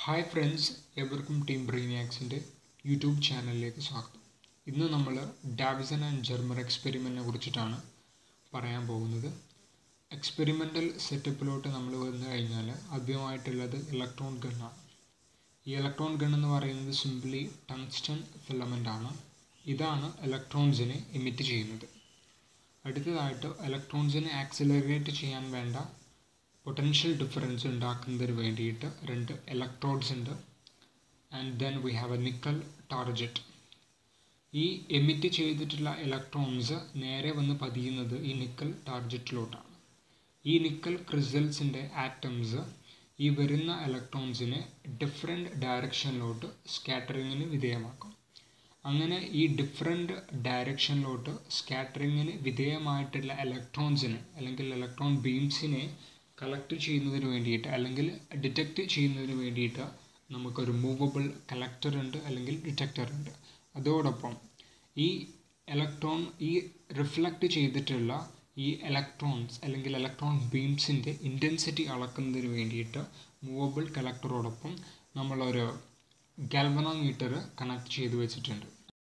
hi friends എവർക്കും team ബ്രെയിനിയാക്സിൻ്റെ യൂട്യൂബ് ചാനലിലേക്ക് സ്വാഗതം ഇന്ന് നമ്മൾ ഡാവിസൺ ആൻഡ് ജെർമർ എക്സ്പെരിമെൻറ്റിനെ കുറിച്ചിട്ടാണ് പറയാൻ പോകുന്നത് എക്സ്പെരിമെൻ്റൽ സെറ്റപ്പിലോട്ട് നമ്മൾ വന്നു കഴിഞ്ഞാൽ ആദ്യമായിട്ടുള്ളത് ഇലക്ട്രോൺ ഗണ്ണാണ് ഈ ഇലക്ട്രോൺ ഗൺ എന്ന് പറയുന്നത് സിംപ്ലി ടങ്സ്റ്റൺ ഫിലമെൻ്റ് ആണ് ഇതാണ് ഇലക്ട്രോൺസിനെ എമിറ്റ് ചെയ്യുന്നത് അടുത്തതായിട്ട് ഇലക്ട്രോൺസിനെ ആക്സിലറേറ്റ് ചെയ്യാൻ വേണ്ട പൊട്ടൻഷ്യൽ ഡിഫറൻസ് ഉണ്ടാക്കുന്നതിന് വേണ്ടിയിട്ട് രണ്ട് ഇലക്ട്രോഡ്സ് ഉണ്ട് and then we have a nickel target ഈ എമിറ്റ് ചെയ്തിട്ടുള്ള ഇലക്ട്രോൺസ് നേരെ വന്ന് പതിയുന്നത് ഈ നിക്കൽ ടാർജറ്റിലോട്ടാണ് ഈ നിക്കൽ ക്രിസൽസിൻ്റെ ആറ്റംസ് ഈ വരുന്ന ഇലക്ട്രോൺസിനെ ഡിഫറെൻറ്റ് ഡയറക്ഷനിലോട്ട് സ്കാറ്ററിങ്ങിന് വിധേയമാക്കും അങ്ങനെ ഈ ഡിഫറെൻറ്റ് ഡയറക്ഷനിലോട്ട് സ്കാറ്ററിങ്ങിന് വിധേയമായിട്ടുള്ള ഇലക്ട്രോൺസിനെ അല്ലെങ്കിൽ ഇലക്ട്രോൺ ബീംസിനെ കളക്ട് ചെയ്യുന്നതിന് വേണ്ടിയിട്ട് അല്ലെങ്കിൽ ഡിറ്റക്റ്റ് ചെയ്യുന്നതിന് വേണ്ടിയിട്ട് നമുക്കൊരു മൂവബിൾ കളക്ടർ ഉണ്ട് അല്ലെങ്കിൽ ഡിറ്റക്ടർ ഉണ്ട് അതോടൊപ്പം ഈ ഇലക്ട്രോൺ ഈ റിഫ്ലക്റ്റ് ചെയ്തിട്ടുള്ള ഈ ഇലക്ട്രോൺസ് അല്ലെങ്കിൽ ഇലക്ട്രോൺ ബീംസിൻ്റെ ഇൻറ്റൻസിറ്റി അളക്കുന്നതിന് വേണ്ടിയിട്ട് മൂവബിൾ കളക്ടറോടൊപ്പം നമ്മളൊരു ഗാൽവനോമീറ്റർ കണക്ട് ചെയ്ത് വെച്ചിട്ടുണ്ട്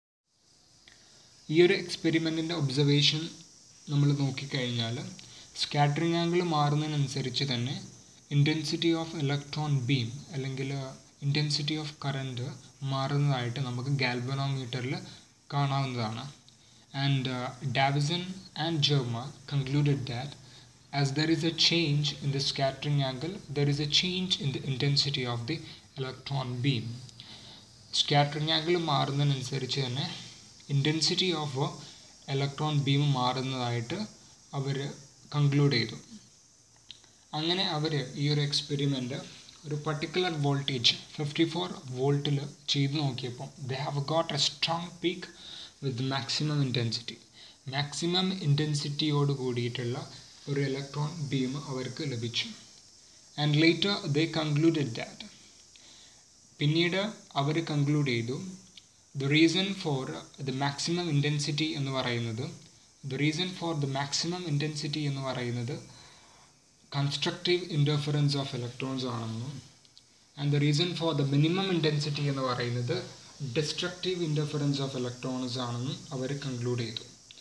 ഈ ഒരു എക്സ്പെരിമെൻറ്റിൻ്റെ ഒബ്സർവേഷൻ നമ്മൾ നോക്കിക്കഴിഞ്ഞാൽ സ്കാറ്ററിംഗ് ആംഗിൾ മാറുന്നതിനനുസരിച്ച് തന്നെ ഇൻറ്റൻസിറ്റി ഓഫ് ഇലക്ട്രോൺ ബീം അല്ലെങ്കിൽ ഇൻറ്റൻസിറ്റി ഓഫ് കറൻറ്റ് മാറുന്നതായിട്ട് നമുക്ക് ഗാൽവനോമീറ്ററിൽ കാണാവുന്നതാണ് and Davisson and Germer concluded that as there is a change in the scattering angle there is a change in the intensity of the electron beam scattering angle മാറുന്നതിനനുസരിച്ച് തന്നെ intensity of electron beam മാറുന്നതായിട്ട് അവർ conclude ചെയ്തു അങ്ങനെ അവർ ഈ ഒരു experiment ഒരു particular voltage fifty four വോൾട്ടിൽ ചെയ്ത് നോക്കിയപ്പോൾ they have got a strong peak with maximum intensity maximum ഇൻറ്റൻസിറ്റിയോട് കൂടിയിട്ടുള്ള ഒരു ഇലക്ട്രോൺ ബീം അവർക്ക് ലഭിച്ചു and later they concluded that പിന്നീട് അവർ കൺക്ലൂഡ് ചെയ്തു the reason for the maximum intensity എന്ന് പറയുന്നത് the reason for the maximum intensity എന്ന് പറയുന്നത് കൺസ്ട്രക്റ്റീവ് ഇൻ്റർഫറൻസ് ഓഫ് ഇലക്ട്രോൺസ് ആണെന്നും and the reason for the minimum intensity എന്ന് പറയുന്നത് ഡിസ്ട്രക്റ്റീവ് ഇൻ്റർഫറൻസ് ഓഫ് ഇലക്ട്രോൺസ് ആണെന്നും അവർ കൺക്ലൂഡ് ചെയ്തു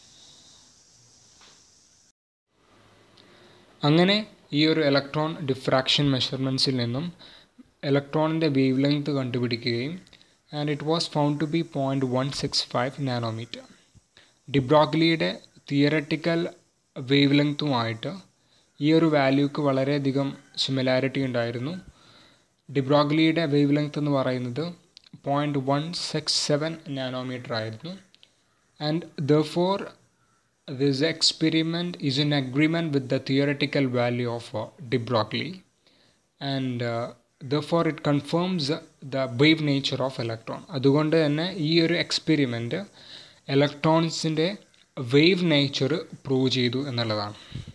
അങ്ങനെ ഈ ഒരു ഇലക്ട്രോൺ ഡിഫ്രാക്ഷൻ മെഷർമെൻറ്റ്സിൽ നിന്നും ഇലക്ട്രോണിൻ്റെ വേവ് ലെങ്ത് കണ്ടുപിടിക്കുകയും and it was found to be point one six five nanometre ഡിബ്രോഗ്ലിയുടെ തിയറട്ടിക്കൽ വേവ് ലെങ്ത്തുമായിട്ട് ഈ ഒരു വാല്യൂക്ക് വളരെയധികം സിമിലാരിറ്റി ഉണ്ടായിരുന്നു ഡിബ്രോഗ്ലിയുടെ വേവ് ലെങ്ത് എന്ന് പറയുന്നത് point one six seven nanometre ആയിരുന്നു and the for this experiment is in agreement with the theoretical value of uh, de Broglie and uh, therefore it confirms the wave nature of electron അതുകൊണ്ട് തന്നെ ഈ ഒരു experiment ഇലക്ട്രോൺസിൻ്റെ wave nature prove ചെയ്തു എന്നുള്ളതാണ്